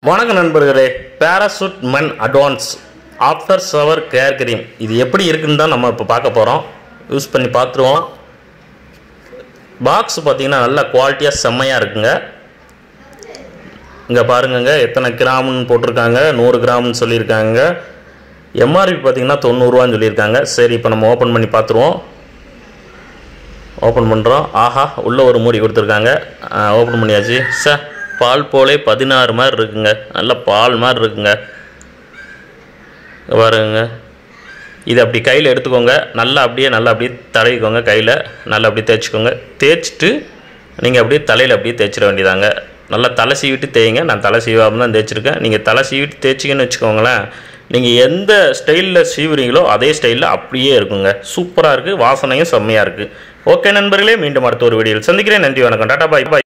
வணக்கம் நண்பர்களே Parachute men advance after shower care cream இது எப்படி இருக்குன்னு தான் நம்ம இப்போ பார்க்க போகிறோம் யூஸ் பண்ணி பார்த்துருவோம் பாக்ஸ் பார்த்தீங்கன்னா நல்ல குவாலிட்டியாக செம்மையாக இருக்குங்க இங்கே பாருங்கங்க எத்தனை கிராம்னு போட்டிருக்காங்க நூறு கிராம்னு சொல்லியிருக்காங்க எம்ஆர்பி பார்த்தீங்கன்னா தொண்ணூறுரூவான்னு சொல்லியிருக்காங்க சரி இப்போ நம்ம ஓப்பன் பண்ணி பார்த்துருவோம் ஓப்பன் பண்ணுறோம் ஆஹா உள்ளே ஒரு மூடி கொடுத்துருக்காங்க ஓப்பன் பண்ணியாச்சு சார் பால் போலே பதினாறு மாதிரி இருக்குங்க நல்ல பால் மாதிரி இருக்குங்க பாருங்க இது அப்படி கையில் எடுத்துக்கோங்க நல்லா அப்படியே நல்லா அப்படியே தடவிக்கோங்க கையில் நல்லா அப்படியே தேய்ச்சிக்கோங்க தேய்ச்சிட்டு நீங்கள் அப்படியே தலையில் அப்படியே தேய்ச்சிட வேண்டியதாங்க நல்லா தலை சீவிட்டு தேய்ங்க நான் தலை சீவாமல் தான் தேய்ச்சிருக்கேன் நீங்கள் தலை சீவிட்டு தேய்ச்சிங்கன்னு வச்சுக்கோங்களேன் நீங்கள் எந்த ஸ்டைலில் சீவுறீங்களோ அதே ஸ்டைலில் அப்படியே இருக்குங்க சூப்பராக இருக்குது வாசனையும் செம்மையாக இருக்குது ஓகே நண்பர்களே மீண்டும் அடுத்த ஒரு வீடியோவில் சந்திக்கிறேன் நன்றி வணக்கம் டாடா பாய் பாய்